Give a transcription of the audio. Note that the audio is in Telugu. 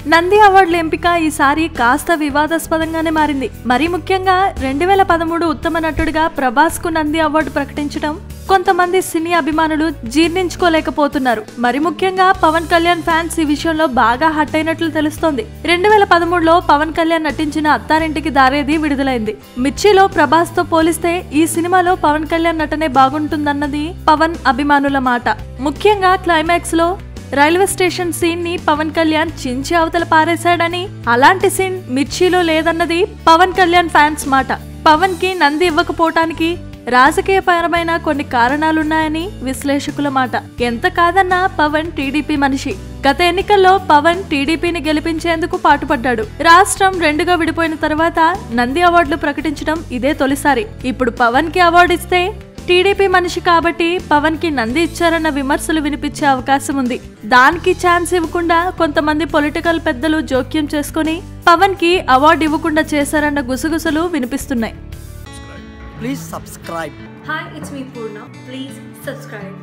నంది అవార్డుల ఎంపిక ఈసారి కాస్త వివాదాస్పదంగానే మారింది మరీ ముఖ్యంగా రెండు వేల పదమూడు ఉత్తమ నటుడిగా ప్రభాస్ కు నంది అవార్డు ప్రకటించడం కొంతమంది సినీ అభిమానులు జీర్ణించుకోలేకపోతున్నారు మరి ముఖ్యంగా పవన్ కళ్యాణ్ ఫ్యాన్స్ ఈ విషయంలో బాగా హట్ అయినట్లు తెలుస్తోంది రెండు వేల పదమూడులో పవన్ కళ్యాణ్ నటించిన అత్తారింటికి దారేది విడుదలైంది మిర్చిలో ప్రభాస్ తో పోలిస్తే ఈ సినిమాలో పవన్ కళ్యాణ్ నటనే బాగుంటుందన్నది పవన్ అభిమానుల మాట ముఖ్యంగా క్లైమాక్స్ లో రైల్వే స్టేషన్ సీన్ ని పవన్ కళ్యాణ్ చించి అవతల పారేశాడని అలాంటి సీన్ మిర్చిలో లేదన్నది పవన్ కళ్యాణ్ ఫ్యాన్స్ మాట పవన్ కి నంది ఇవ్వకపోవటానికి రాజకీయపరమైన కొన్ని కారణాలున్నాయని విశ్లేషకుల మాట ఎంత కాదన్నా పవన్ టీడీపీ మనిషి గత ఎన్నికల్లో పవన్ టీడీపీని గెలిపించేందుకు పాటుపడ్డాడు రాష్ట్రం రెండుగా విడిపోయిన తర్వాత నంది అవార్డులు ప్రకటించడం ఇదే తొలిసారి ఇప్పుడు పవన్ కి అవార్డు ఇస్తే టీడీపీ మనిషి కాబట్టి పవన్ కి నంది ఇచ్చారన్న విమర్శలు వినిపించే అవకాశం ఉంది దానికి ఛాన్స్ ఇవ్వకుండా కొంతమంది పొలిటికల్ పెద్దలు జోక్యం చేసుకుని పవన్ కి అవార్డు ఇవ్వకుండా చేశారన్న గుసగుసలు వినిపిస్తున్నాయి Please subscribe. Hi, it's me Purna. Please subscribe.